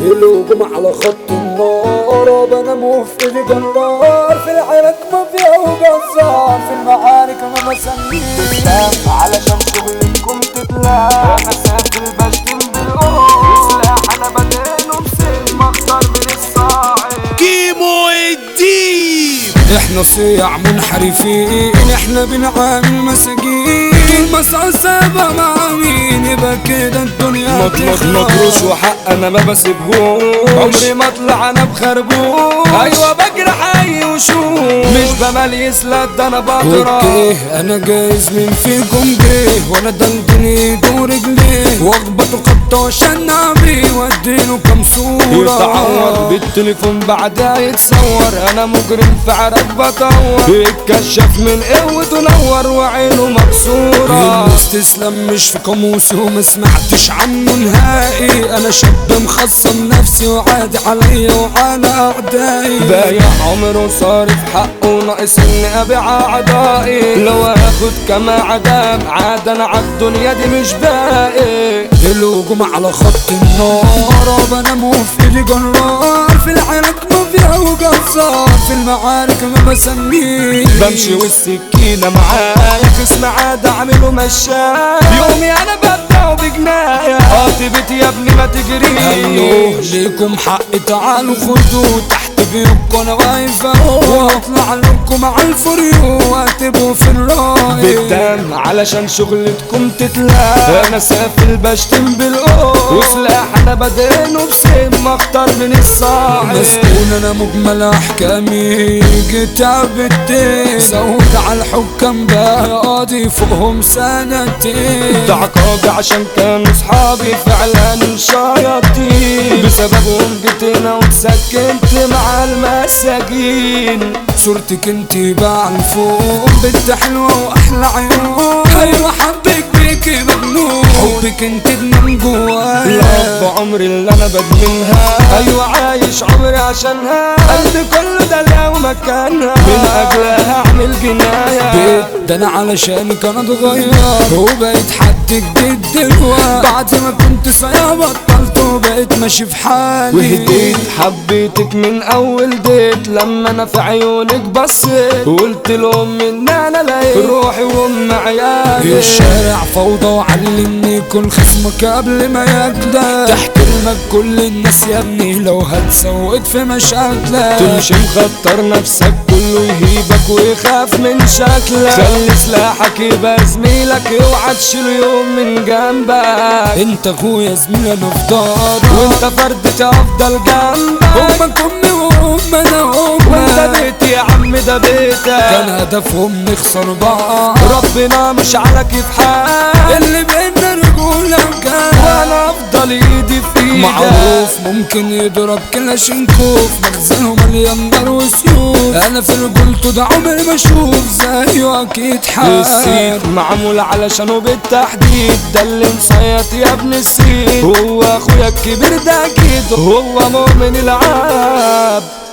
الهجوم على خط النار بنام في ايدي جرار في العراك مافيا وجزار في المعارك ما بسميش علشان شغلكم تتلاقى انا سافر بشتم بالقوم سلاح انا بدينه بسن مختار من الصاعد كيمو الديب احنا صياع منحرفين احنا بنعامل مساجين طول ما سابة مع مين يبقى كده الدنيا تخلص مطروش وحق انا ما بسيبهوش عمري ما اطلع انا بخربوش ايوه بجري حي وشوش مش بمليس لا ده انا بضرب اوكي انا جايز من فيكم جه ولا دندن ايده ورجليه واخبطه خبطه عشان عمري واديله كام صوره يتعور بالتليفون بعدها يتصور انا مجرم في عرق بطور يتكشف من قوته نور وعينه مكسوره الاستسلام مش في قاموسي وما سمعتش عنه نهائي انا شاب مخصم نفسي وعادي عليا وعلى اعدائي بايع عمره صارف حقه ناقص اني ابيع اعضائي لو اخد كما عذاب عاد انا عالدنيا دي مش باقي الهجوم على خط النار بنام في ايدي جرار في العراك مافيا وجزار في المعارك ما بسميش بمشي والسكينة معايا خصم عاد اعمله مشاية يومي انا ببدأ بجناية قاطبت يا ابني ما هلو تجريش ليكم حق تعالوا خدوا تحت بيوتكم انا واقف اهو واطلع لكم على الفريو واتبوا في الراي بالدم علشان شغلتكم تتلاقى انا سافل بشتم بالقوم وسلاح انا بدينه بسم اختار من الصاعد مسكون انا مجمل احكامي كتاب الدين زود على الحكام بقى قاضي فوقهم سنتين ده عقابي عشان كانوا صحابي فعلا شياطين بسببهم جيت هنا واتسكنت مع المساجين صورتك انتي بقى الفوق بنت حلوة واحلى عيون ايوه حبك بيكي مجنون حبك انت من جوايا الحب عمري اللي انا بدمنها ايوه عايش عمري عشانها قلبي كله ده لو مكانها من اجلها اعمل جنايه بيت ده انا علشانك انا اتغير وبقيت حد جديد دلوقتي بعد ما كنت صايع بطلت وبقيت ماشي في حالي وهديت حبيتك من اول ديت لما انا في عيونك بصيت وقلت لهم ان انا لقيت روحي وام عيالي الشارع فوضى وعلمني كل خصمك قبل ما ياكلك تحترمك كل الناس يا ابني لو هتسوق في مشاكلك تمشي مخطر نفسك كله يهيبك ويخاف من شكلك خلي سلاحك يبقى زميلك اوعى تشيل يوم من جنبك انت اخويا زميلي انا في دارك وانت فردتي افضل جنبك امك امي وام انا وانت امك بيتي يا عم ده بيتك كان هدفهم نخسر بعض ربنا مش على كيف حال اللي بينا رجولة كان وانا افضل ايدي في ايدك معروف ممكن يضرب كلاشينكوف مخزنه مليان نار وسيوف انا في رجولته ده عمري ما اشوف زيه اكيد حال السيف معمول علشانه بالتحديد ده اللي مصيط يا ابن السيد هو اخويا الكبير ده اكيد هو مؤمن العاب